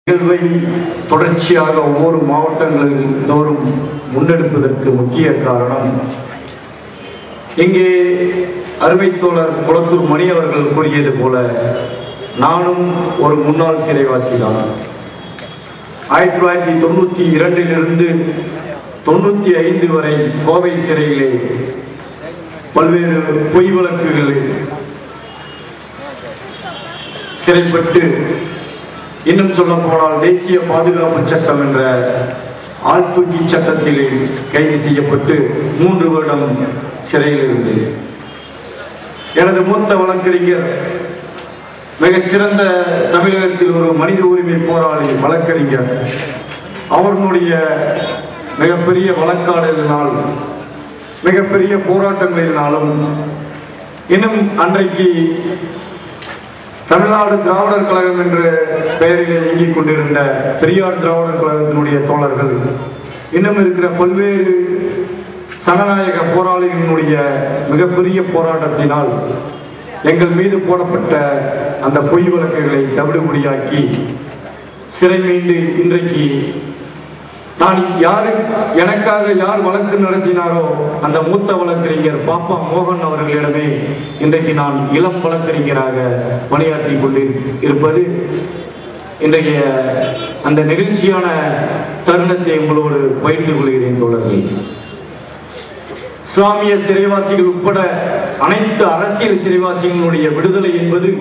நிகழ்வை தொடர்ச்சியாக ஒவ்வொரு மாவட்டங்களில் தோறும் முன்னெடுப்பதற்கு முக்கிய காரணம் இங்கே அருமை தோழர் குளத்தூர் மணி அவர்கள் கூறியது போல நானும் ஒரு முன்னாள் சிறைவாசி தான் ஆயிரத்தி தொள்ளாயிரத்தி தொண்ணூற்றி இரண்டிலிருந்து தொண்ணூற்றி ஐந்து வரை கோவை சிறையிலே பல்வேறு பொய் வழக்குகளில் சிறைப்பட்டு இன்னும் சொல்ல போனால் தேசிய பாதுகாப்பு சட்டம் என்ற ஆழ்தூக்கி சட்டத்தில் கைது செய்யப்பட்டு மூன்று வருடம் சிறையில் இருந்தேன் எனது மூத்த வழக்கறிஞர் மிகச்சிறந்த தமிழகத்தில் ஒரு மனித உரிமை போராளி வழக்கறிஞர் அவர்களுடைய மிகப்பெரிய வழக்காடலினால் மிகப்பெரிய போராட்டங்களினாலும் இன்னும் அன்றைக்கு தமிழ்நாடு திராவிடர் கழகம் என்ற பெயரிலே இயங்கிக் கொண்டிருந்த பெரியார் திராவிடர் கழகத்தினுடைய தோழர்கள் இன்னும் இருக்கிற பல்வேறு சனநாயக போராளிகளினுடைய மிகப்பெரிய போராட்டத்தினால் எங்கள் மீது போடப்பட்ட அந்த பொய் வழக்குகளை தவிடுபடியாக்கி சிறை மீண்டு இன்றைக்கு நான் யாரு எனக்காக யார் வழக்கு நடத்தினாரோ அந்த மூத்த வழக்கறிஞர் பாப்பா மோகன் அவர்களிடமே இன்றைக்கு நான் இளம் வழக்கறிஞராக பணியாற்றி கொண்டு இருப்பது இன்றைய அந்த நெகிழ்ச்சியான தருணத்தை உங்களோடு பகிர்ந்து கொள்கிறேன் தோழர்களே இஸ்லாமிய சிறைவாசிகள் உட்பட அனைத்து அரசியல் சிறைவாசிகளுடைய விடுதலை என்பது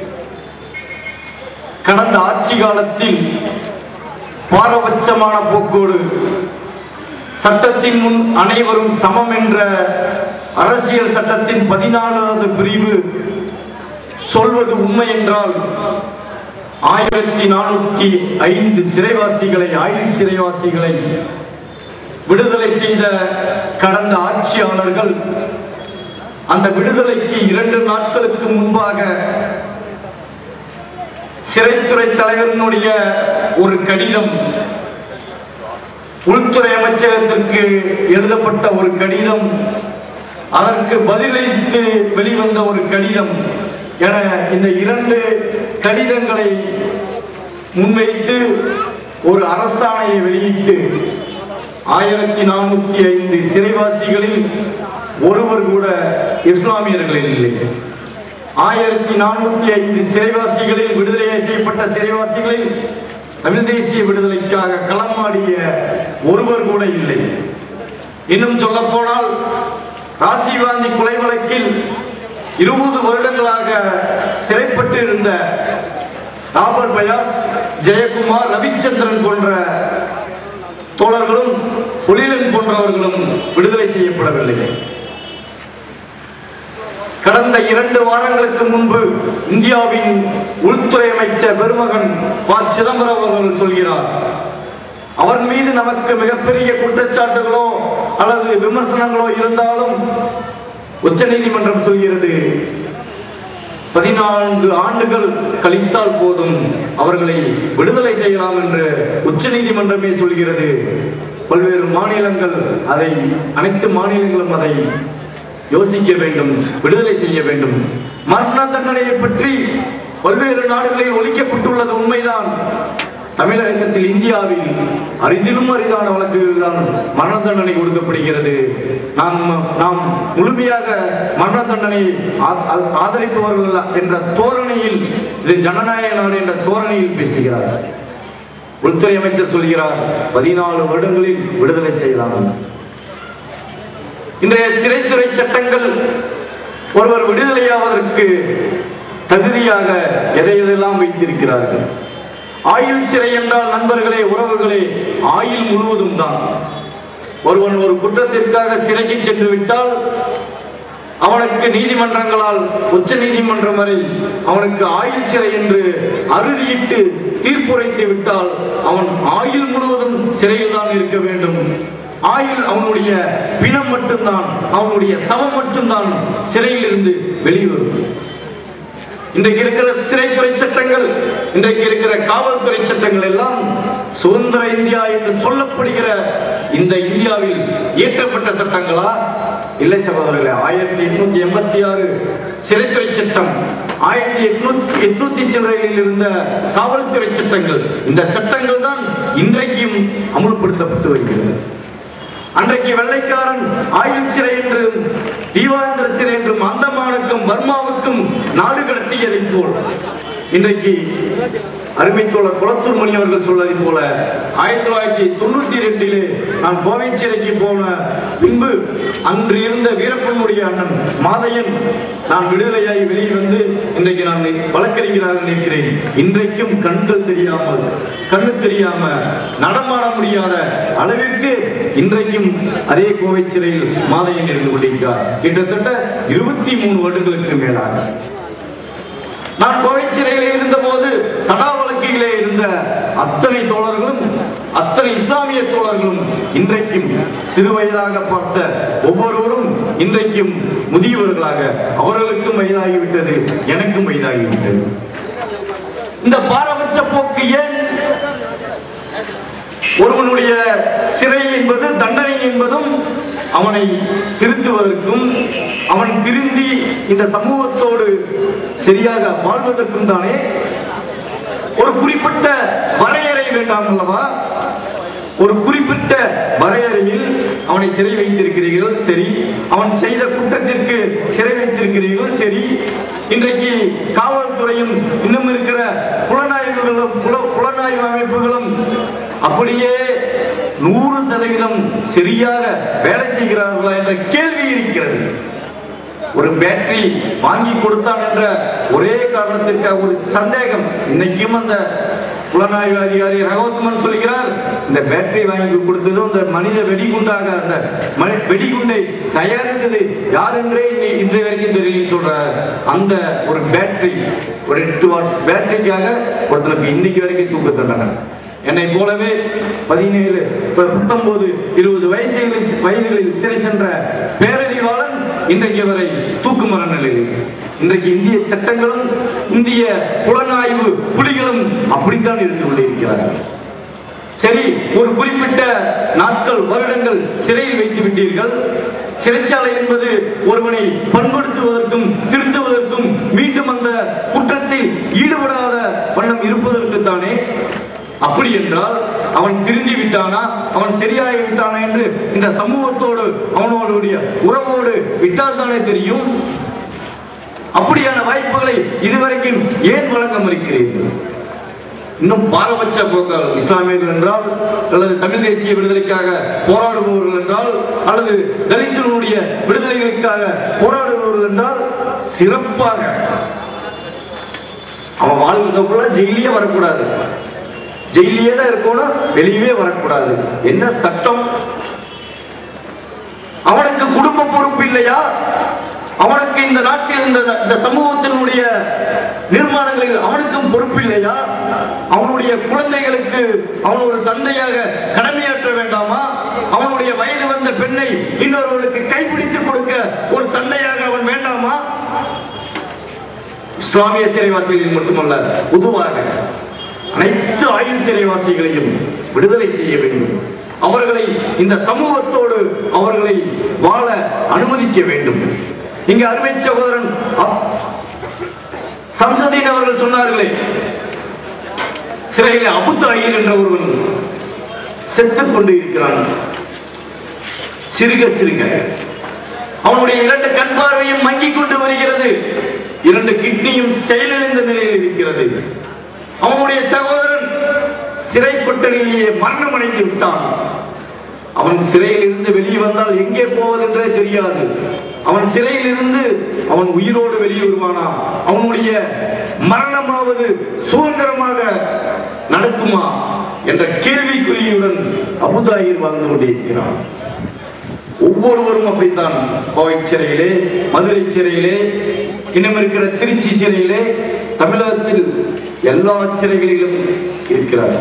கடந்த ஆட்சி காலத்தில் பாரபட்சமான போக்கோடு சட்டத்தின் முன் அனைவரும் சமம் என்ற அரசியல் சட்டத்தின் பதினாலாவது பிரிவு சொல்வது உண்மை என்றால் ஆயிரத்தி நானூத்தி ஐந்து சிறைவாசிகளை ஆயுள் சிறைவாசிகளை விடுதலை செய்த கடந்த ஆட்சியாளர்கள் அந்த விடுதலைக்கு இரண்டு நாட்களுக்கு முன்பாக சிறைத்துறை தலைவரினுடைய ஒரு கடிதம் உள்துறை அமைச்சகத்திற்கு எழுதப்பட்ட ஒரு கடிதம் அதற்கு பதிலளித்து வெளிவந்த ஒரு கடிதம் என இந்த இரண்டு கடிதங்களை முன்வைத்து ஒரு அரசாணையை வெளியிட்டு ஆயிரத்தி நானூத்தி ஐந்து சிறைவாசிகளில் ஒருவர் கூட இஸ்லாமியர்களில் இல்லை ஆயிரத்தி நானூத்தி ஐந்து சிறைவாசிகளில் விடுதலை செய்யப்பட்ட சிறைவாசிகளில் தமிழ் தேசிய விடுதலைக்காக களமாடிய ஒருவர் கூட இல்லை இன்னும் சொல்ல போனால் ராஜீவ்காந்தி கொலை வழக்கில் இருபது வருடங்களாக சிறைப்பட்டு இருந்த ராபர்ட் பயாஸ் ஜெயக்குமார் ரவிச்சந்திரன் போன்ற தோழர்களும் ஒளிலன் போன்றவர்களும் விடுதலை செய்யப்படவில்லை கடந்த இரண்டு வாரங்களுக்கு முன்பு இந்தியாவின் உள்துறை அமைச்சர் பெருமகன் ப சிதம்பரம் அவர்கள் சொல்கிறார் அவர் மீது நமக்கு மிகப்பெரிய குற்றச்சாட்டுகளோ அல்லது விமர்சனங்களோ இருந்தாலும் உச்ச நீதிமன்றம் சொல்கிறது பதினான்கு ஆண்டுகள் கழித்தால் போதும் அவர்களை விடுதலை செய்யலாம் என்று உச்ச நீதிமன்றமே சொல்கிறது பல்வேறு மாநிலங்கள் அதை அனைத்து மாநிலங்களும் அதை யோசிக்க வேண்டும் விடுதலை செய்ய வேண்டும் மரண தண்டனையை பற்றி பல்வேறு நாடுகளில் ஒழிக்கப்பட்டுள்ளது உண்மைதான் தமிழகத்தில் இந்தியாவில் அரிதிலும் அரிதான வழக்குகள் தான் மரண தண்டனை கொடுக்கப்படுகிறது நாம் நாம் முழுமையாக மரண தண்டனை ஆ- ஆ- ஆதரிப்பவர்கள் என்ற தோரணையில் இது ஜனநாயக நாடு என்ற தோரணையில் பேசுகிறார் உள்துறை அமைச்சர் சொல்கிறார் பதினாலு வருடங்களில் விடுதலை செய்யலாம் இன்றைய சிறைத்துறை சட்டங்கள் ஒருவர் விடுதலையாவதற்கு தகுதியாக எதை எதெல்லாம் வைத்திருக்கிறார்கள் ஆயுள் சிறை என்றால் நண்பர்களே உறவுகளே ஆயுள் முழுவதும் தான் ஒருவன் ஒரு குற்றத்திற்காக சிறைக்கு சென்று விட்டால் அவனுக்கு நீதிமன்றங்களால் உச்ச நீதிமன்றம் வரை அவனுக்கு ஆயுள் சிறை என்று அறுதியிட்டு தீர்ப்புரைத்து விட்டால் அவன் ஆயுள் முழுவதும் சிறையில் தான் இருக்க வேண்டும் ஆயுள் அவனுடைய பிணம் மட்டும்தான் அவனுடைய சவம் மட்டும்தான் சிறையில் இருந்து வெளிவரும் இன்றைக்கு இருக்கிற சிறைத்துறை சட்டங்கள் இன்றைக்கு இருக்கிற காவல்துறை சட்டங்கள் எல்லாம் சுதந்திர இந்தியா என்று சொல்லப்படுகிற இந்த இந்தியாவில் இயற்றப்பட்ட சட்டங்களா இல்லை சகோதரர்களே ஆயிரத்தி எட்நூத்தி எண்பத்தி ஆறு சிறைத்துறை சட்டம் ஆயிரத்தி எட்நூத்தி எட்நூத்தி சில்லறையில் இருந்த காவல்துறை சட்டங்கள் இந்த சட்டங்கள் தான் இன்றைக்கும் அமுல்படுத்தப்பட்டு வருகிறது அன்றைக்கு வெள்ளைக்காரன் ஆயுள் சிறை என்றும் தீவாந்திர சிறை என்றும் அந்தமானுக்கும் பர்மாவுக்கும் நாடு கடத்தியதைப் போல் இன்றைக்கு அருமை தோழர் குளத்தூர் மணி அவர்கள் சொல்வதை போல ஆயிரத்தி தொள்ளாயிரத்தி தொண்ணூத்தி ரெண்டிலே நான் கோவை சிறைக்கு போன பின்பு அன்று இருந்த வீரப்பனுடைய அண்ணன் மாதையன் நான் விடுதலையாகி வெளியே வந்து இன்றைக்கு நான் வழக்கறிஞராக நிற்கிறேன் இன்றைக்கும் கண்கள் தெரியாமல் கண்ணு தெரியாம நடமாட முடியாத அளவிற்கு இன்றைக்கும் அதே கோவை சிறையில் மாதையன் இருந்து கொண்டிருக்கிறார் கிட்டத்தட்ட இருபத்தி மூணு வருடங்களுக்கு மேலாக நான் கோவை சிறையிலே இருந்தபோது தடா வழக்கிலே இருந்த அத்தனை தோழர்களும் அத்தனை இஸ்லாமிய தோழர்களும் இன்றைக்கும் சிறு வயதாக பார்த்த ஒவ்வொருவரும் இன்றைக்கும் முதியவர்களாக அவர்களுக்கும் வயதாகிவிட்டது எனக்கும் வயதாகிவிட்டது இந்த பாரபட்ச போக்கு ஏன் ஒருவனுடைய சிறை என்பது தண்டனை என்பதும் அவனை திருத்துவதற்கும் அவன் திருந்தி இந்த சமூகத்தோடு சரியாக வாழ்வதற்கும் தானே ஒரு குறிப்பிட்ட வரையறை வேண்டாம் அல்லவா ஒரு குறிப்பிட்ட வரையறையில் அவனை சிறை வைத்திருக்கிறீர்கள் சரி அவன் செய்த குற்றத்திற்கு சிறை வைத்திருக்கிறீர்கள் சரி இன்றைக்கு காவல்துறையும் இன்னும் இருக்கிற புலனாய்வுகளும் புல- புலனாய்வு அமைப்புகளும் அப்படியே நூறு சதவீதம் சரியாக வேலை செய்கிறார்களா என்ற கேள்வி இருக்கிறது ஒரு பேட்டரி வாங்கி கொடுத்தான் என்ற ஒரே காரணத்திற்காக ஒரு சந்தேகம் இன்னைக்கும் அந்த புலனாய்வு அதிகாரி ரகவத்மன் சொல்கிறார் இந்த பேட்டரி வாங்கி கொடுத்ததும் இந்த மனித வெடிகுண்டாக அந்த மனி- வெடிகுண்டை தயாரித்தது யார் என்றே இன்னை- இன்றைய வரைக்கும் தெரியும் சொல்றார் அந்த ஒரு பேட்டரி ஒரு எட்டு வாட்ஸ் பேட்டரிக்காக ஒருத்தனுக்கு இன்னைக்கு வரைக்கும் தூக்க தண்டனை என்னை போலவே பதினேழு ப- பத்தொன்பது இருபது வயசுகளில் வயதுகளில் சிறை சென்ற பேரறிவாளன் இன்றைக்கு வரை தூக்கு மர நிலையில் இன்றைக்கு இந்திய சட்டங்களும் இந்திய புலனாய்வு புலிகளும் அப்படித்தான் இருந்து கொண்டிருக்கிறார்கள் சரி ஒரு குறிப்பிட்ட நாட்கள் வருடங்கள் சிறையில் வைத்து விட்டீர்கள் சிறைச்சாலை என்பது ஒருவனை பண்படுத்துவதற்கும் திருத்துவதற்கும் மீண்டும் அந்த குற்றத்தில் ஈடுபடாத வண்ணம் இருப்பதற்கு தானே அப்படி என்றால் அவன் திருந்தி விட்டானா அவன் சரியாகி விட்டானா என்று இந்த சமூகத்தோடு அவனோடைய உறவோடு விட்டால் தானே தெரியும் அப்படியான வாய்ப்புகளை இதுவரைக்கும் ஏன் வழங்க மறுக்கிறீர்கள் இன்னும் பாரபட்ச போக்கள் இஸ்லாமியர்கள் என்றால் அல்லது தமிழ் தேசிய விடுதலைக்காக போராடுபவர்கள் என்றால் அல்லது தலித்தினுடைய விடுதலைகளுக்காக போராடுபவர்கள் என்றால் சிறப்பாக அவன் வாழ்க்கைக்குள்ள ஜெயிலியே வரக்கூடாது ஜெயிலியே தான் இருக்கணும் வெளியவே வரக்கூடாது என்ன சட்டம் அவனுக்கு குடும்ப பொறுப்பு இல்லையா அவனுக்கு இந்த நாட்டில் இந்த இந்த சமூகத்தினுடைய நிர்மாணங்களில் அவனுக்கும் பொறுப்பு இல்லையா அவனுடைய குழந்தைகளுக்கு அவன் ஒரு தந்தையாக கடமையாற்ற வேண்டாமா அவனுடைய வயது வந்த பெண்ணை இன்னொருவனுக்கு கைப்பிடித்து கொடுக்க ஒரு தந்தையாக அவன் வேண்டாமா இஸ்லாமிய சிறைவாசிகளில் மட்டுமல்ல பொதுவாக அனைத்து ஆயுள் சிறைவாசிகளையும் விடுதலை செய்ய வேண்டும் அவர்களை இந்த சமூகத்தோடு அவர்களை வாழ அனுமதிக்க வேண்டும் இங்க அருமை சகோதரன் அப்- சம்சதீன் அவர்கள் சொன்னார்களே சிறையில் அபுத் ஐயர் என்ற ஒருவன் செத்துக் கொண்டு இருக்கிறான் சிறுக சிறுக அவனுடைய இரண்டு கண் பார்வையும் மங்கிக் கொண்டு வருகிறது இரண்டு கிட்னியும் செயலிழந்த நிலையில் இருக்கிறது அவனுடைய சகோதரன் சிறை கொட்டடியிலேயே மரணம் அடைந்து விட்டான் அவன் சிறையில் இருந்து வெளியே வந்தால் எங்கே போவதென்றே தெரியாது அவன் சிறையில் இருந்து அவன் உயிரோடு வெளியே வருவானா அவனுடைய மரணமாவது சுதந்திரமாக நடக்குமா என்ற கேள்விக்குறியுடன் அபுதாயிர் வாழ்ந்து கொண்டிருக்கிறான் ஒவ்வொருவரும் அப்படித்தான் கோவை சிறையிலே மதுரை சிறையிலே இன்னும் இருக்கிற திருச்சி சிறையிலே தமிழகத்தில் எல்லா சிறைகளிலும் இருக்கிறார்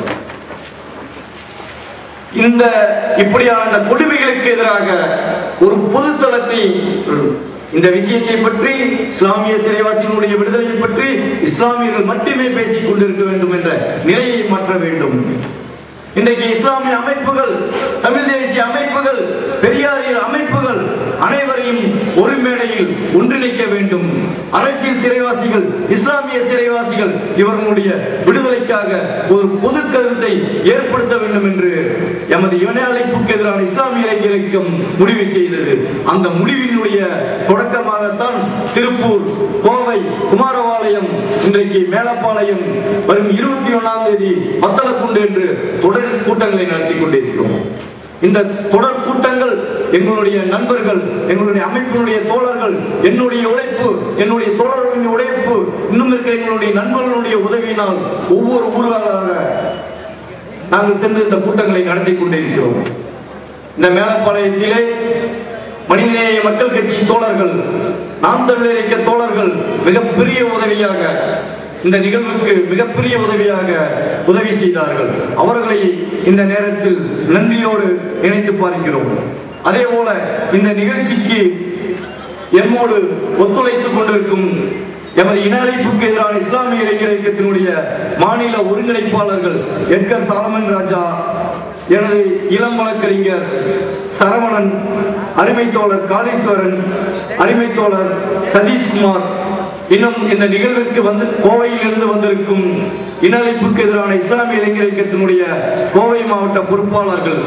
இந்த இப்படியான இந்த கொடுமைகளுக்கு எதிராக ஒரு பொது தளத்தை இந்த விஷயத்தை பற்றி இஸ்லாமிய சிறைவாசிகளுடைய விடுதலையை பற்றி இஸ்லாமியர்கள் மட்டுமே பேசிக் கொண்டிருக்க வேண்டும் என்ற நிலையை மாற்ற வேண்டும் இன்றைக்கு இஸ்லாமிய அமைப்புகள் தமிழ் தேசிய அமைப்புகள் பெரியாரியல் அமைப்புகள் அனைவரையும் ஒரு மேடையில் ஒன்றிணைக்க வேண்டும் அரசியல் சிறைவாசிகள் இஸ்லாமிய சிறைவாசிகள் இவர்களுடைய விடுதலைக்காக ஒரு பொது கருத்தை ஏற்படுத்த வேண்டும் என்று எமது இவனை அழைப்புக்கு எதிரான இஸ்லாமிய இளைஞர் இயக்கம் முடிவு செய்தது அந்த முடிவினுடைய தொடக்கமாகத்தான் திருப்பூர் கோவை குமாரபாளையம் இன்றைக்கு மேலப்பாளையம் வரும் இருபத்தி ஒன்னாம் தேதி வத்தலக்குண்டு என்று தொடர் கூட்டங்களை நடத்தி கொண்டிருக்கிறோம் இந்த தொடர் கூட்டங்கள் எங்களுடைய நண்பர்கள் எங்களுடைய அமைப்பினுடைய தோழர்கள் என்னுடைய உழைப்பு என்னுடைய தோழர்களுடைய உழைப்பு இன்னும் இருக்கிற எங்களுடைய நண்பர்களுடைய உதவியினால் ஒவ்வொரு ஊர்களாக நாங்கள் சென்று இந்த கூட்டங்களை நடத்தி கொண்டிருக்கிறோம் இந்த மேலப்பாளையத்திலே மனிதநேய மக்கள் கட்சி தோழர்கள் நாம் தமிழர் இயக்க தோழர்கள் மிகப்பெரிய உதவியாக இந்த நிகழ்வுக்கு மிகப்பெரிய உதவியாக உதவி செய்தார்கள் அவர்களை இந்த நேரத்தில் நன்றியோடு இணைத்து பார்க்கிறோம் அதே போல இந்த நிகழ்ச்சிக்கு எம்மோடு ஒத்துழைத்துக் கொண்டிருக்கும் எமது இன அழிப்புக்கு எதிரான இஸ்லாமிய இளைஞர் இயக்கத்தினுடைய மாநில ஒருங்கிணைப்பாளர்கள் எட்கர் சாலமன் ராஜா எனது இளம் வழக்கறிஞர் சரவணன் அருமை தோழர் காளீஸ்வரன் அருமை தோழர் சதீஷ்குமார் இன்னும் இந்த நிகழ்விற்கு வந்து கோவையில் இருந்து வந்திருக்கும் இன அழிப்புக்கு எதிரான இஸ்லாமிய இளைஞர் இயக்கத்தினுடைய கோவை மாவட்ட பொறுப்பாளர்கள்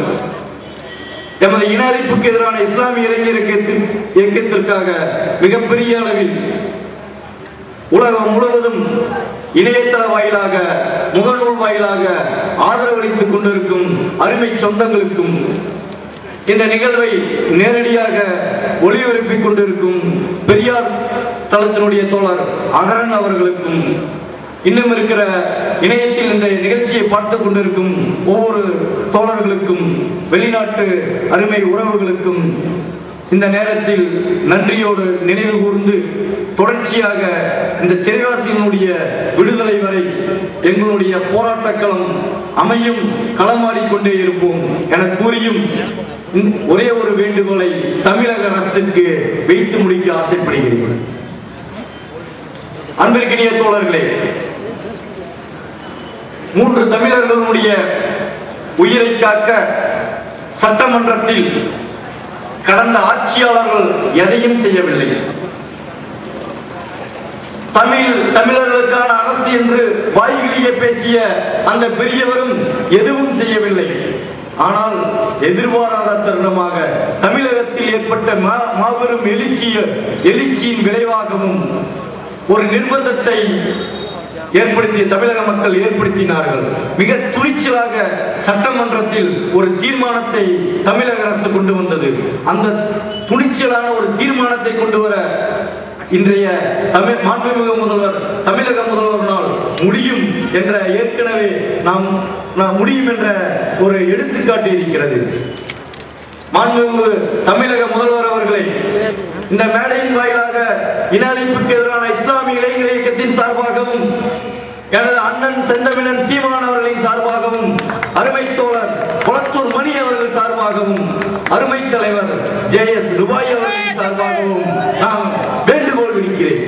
எமது இன அழிப்புக்கு எதிரான இஸ்லாமிய இளைஞர் இயக்கத்தின் இயக்கத்திற்காக மிகப்பெரிய அளவில் உலகம் முழுவதும் இணையதள வாயிலாக முகநூல் வாயிலாக ஆதரவளித்துக் கொண்டிருக்கும் அருமை சொந்தங்களுக்கும் இந்த நிகழ்வை நேரடியாக ஒளிபரப்பிக் கொண்டிருக்கும் பெரியார் தளத்தினுடைய தோழர் அகரன் அவர்களுக்கும் இன்னும் இருக்கிற இணையத்தில் இந்த நிகழ்ச்சியை பார்த்து கொண்டிருக்கும் ஒவ்வொரு தோழர்களுக்கும் வெளிநாட்டு அருமை உறவுகளுக்கும் இந்த நேரத்தில் நன்றியோடு நினைவு கூர்ந்து தொடர்ச்சியாக இந்த சிறைவாசியினுடைய விடுதலை வரை எங்களுடைய போராட்டக்களம் அமையும் களமாடிக்கொண்டே இருப்போம் என கூறியும் இந்த ஒரே ஒரு வேண்டுகோளை தமிழக அரசுக்கு வைத்து முடிக்க ஆசைப்படுகிறேன் அன்பிற்கினிய தோழர்களே மூன்று தமிழர்களுடைய உயிரை காக்க சட்டமன்றத்தில் கடந்த ஆட்சியாளர்கள் எதையும் செய்யவில்லை தமிழ் தமிழர்களுக்கான அரசு என்று வாய்கிழிய பேசிய அந்த பெரியவரும் எதுவும் செய்யவில்லை ஆனால் எதிர்பாராத தருணமாக தமிழகத்தில் ஏற்பட்ட மா- மாபெரும் எழுச்சிய எழுச்சியின் விளைவாகவும் ஒரு நிர்பந்தத்தை ஏற்படுத்திய தமிழக மக்கள் ஏற்படுத்தினார்கள் மிக துணிச்சலாக சட்டமன்றத்தில் ஒரு தீர்மானத்தை தமிழக அரசு கொண்டு வந்தது அந்த துணிச்சலான ஒரு தீர்மானத்தை கொண்டு வர இன்றைய தமிழ் மாண்புமிகு முதல்வர் தமிழக முதல்வரினால் முடியும் என்ற ஏற்கனவே நாம் நாம் முடியும் என்ற ஒரு எடுத்துக்காட்டு இருக்கிறது மாண்புமிகு தமிழக முதல்வர் அவர்களை இந்த மேடையின் வாயிலாக இன அழிப்புக்கு எதிரான இஸ்லாமிய இளைஞர் இயக்கத்தின் சார்பாகவும் எனது அண்ணன் செந்தமிழன் சீமான் அவர்களின் சார்பாகவும் அருமை தோழர் குளத்தூர் மணி அவர்கள் சார்பாகவும் அருமை தலைவர் ஜே எஸ் ருபாய் அவர்களின் சார்பாகவும் நான் வேண்டுகோள் விடுக்கிறேன்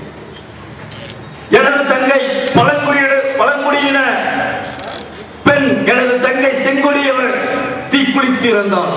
எனது தங்கை பழங்குடியின பழங்குடியின பெண் எனது தங்கை செங்கொடியவர் தீக்குளித்து இறந்தார்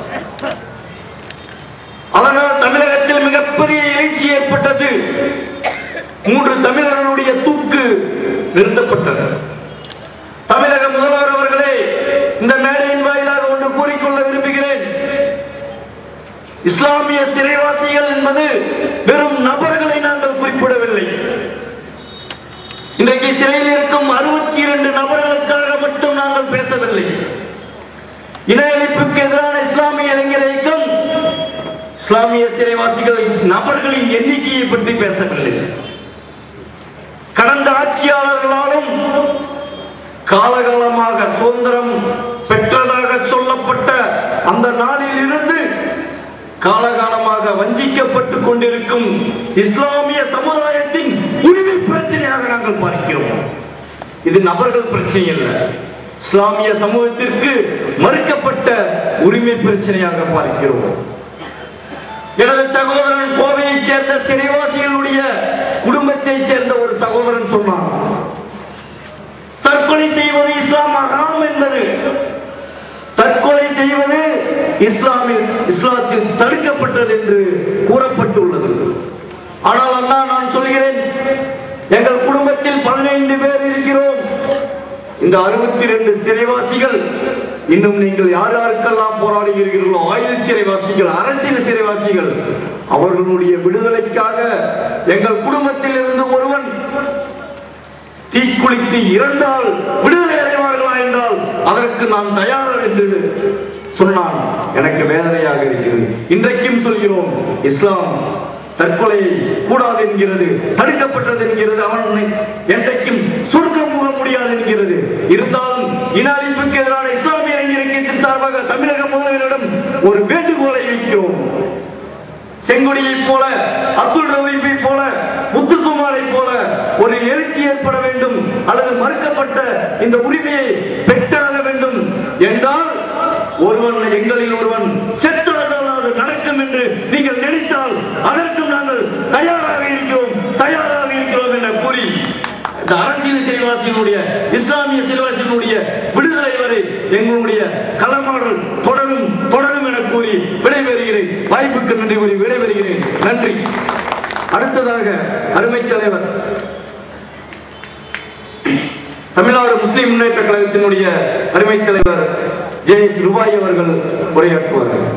அதனால் தமிழகத்தில் மிகப்பெரிய எழுச்சி ஏற்பட்டது மூன்று தமிழர்களுடைய தூக்கு நிறுத்தப்பட்டது தமிழக முதல்வர் அவர்களே இந்த மேடையின் வாயிலாக ஒன்று கூறிக்கொள்ள விரும்புகிறேன் இஸ்லாமிய சிறைவாசிகள் என்பது வெறும் நபர்களை நாங்கள் குறிப்பிடவில்லை இன்றைக்கு சிறையில் இருக்கும் அறுபத்தி இரண்டு நபர்களுக்காக மட்டும் நாங்கள் பேசவில்லை இன அழிப்புக்கு எதிரான இஸ்லாமிய இளைஞர் இயக்கம் இஸ்லாமிய சிறைவாசிகள் நபர்களின் எண்ணிக்கையை பற்றி பேசவில்லை கடந்த ஆட்சியாளர்களாலும் காலகாலமாக சுதந்திரம் பெற்றதாக சொல்லப்பட்ட அந்த நாளில் இருந்து காலகாலமாக வஞ்சிக்கப்பட்டு கொண்டிருக்கும் இஸ்லாமிய சமுதாயத்தின் உரிமை பிரச்சனையாக நாங்கள் பார்க்கிறோம் இது நபர்கள் பிரச்சனை அல்ல இஸ்லாமிய சமூகத்திற்கு மறுக்கப்பட்ட உரிமை பிரச்சனையாக பார்க்கிறோம் எனது சகோதரன் கோவையைச் சேர்ந்த சிறைவாசிகளுடைய குடும்பத்தைச் சேர்ந்த ஒரு சகோதரன் சொன்னான் தற்கொலை செய்வது இஸ்லாம் ஹராம் என்பது இஸ்லாமில் இஸ்லாத்தில் தடுக்கப்பட்டது என்று கூறப்பட்டுள்ளது ஆனால் அண்ணா நான் சொல்கிறேன் எங்கள் குடும்பத்தில் பதினைந்து பேர் இருக்கிறோம் இந்த அறுபத்தி ரெண்டு சிறைவாசிகள் இன்னும் நீங்கள் யார் யாருக்கெல்லாம் போராடுகிறீர்களோ ஆயுள் சிறைவாசிகள் அரசியல் சிறைவாசிகள் அவர்களுடைய விடுதலைக்காக எங்கள் குடும்பத்தில் இருந்து ஒருவன் தீக்குளித்து இறந்தால் விடுதலை அடைவார்களா என்றால் அதற்கு நான் தயார் என்று சொன்னான் எனக்கு வேதனையாக இருக்கிறது இன்றைக்கும் சொல்கிறோம் இஸ்லாம் தற்கொலை கூடாது என்கிறது தடுக்கப்பட்டது என்கிறது அவன் என்றைக்கும் சுருக்கம் போக முடியாது என்கிறது இருந்தாலும் இன அழிப்புக்கு எதிரான இஸ்லாமிய இளைஞர் இயக்கத்தின் சார்பாக தமிழக முதல்வரிடம் ஒரு வேண்டுகோளை வைக்கிறோம் செங்கொடியைப் போல அப்துல் ரவீப்பை போல முத்துக்குமாரை போல ஒரு எழுச்சி ஏற்பட வேண்டும் அல்லது மறுக்கப்பட்ட இந்த உரிமையை பெற்றாக வேண்டும் என்றால் ஒருவன் எங்களில் ஒருவன் செத்தால் அது நடக்கும் என்று நீங்கள் நினைத்தால் அதற்கும் நாங்கள் தயாராக இருக்கிறோம் தயாராக இருக்கிறோம் என கூறி இந்த அரசியல் சிறைவாசியினுடைய இஸ்லாமிய சிறைவாசியினுடைய விடுதலை வரை எங்களுடைய களமாடல் தொடரும் தொடரும் என கூறி விடைபெறுகிறேன் வாய்ப்புக்கு நன்றி கூறி விடைபெறுகிறேன் நன்றி அடுத்ததாக அருமை தலைவர் தமிழ்நாடு முஸ்லிம் முன்னேற்ற கழகத்தினுடைய அருமை தலைவர் ஜே எஸ் ரூபாய் அவர்கள் உரையாற்றுவார்கள்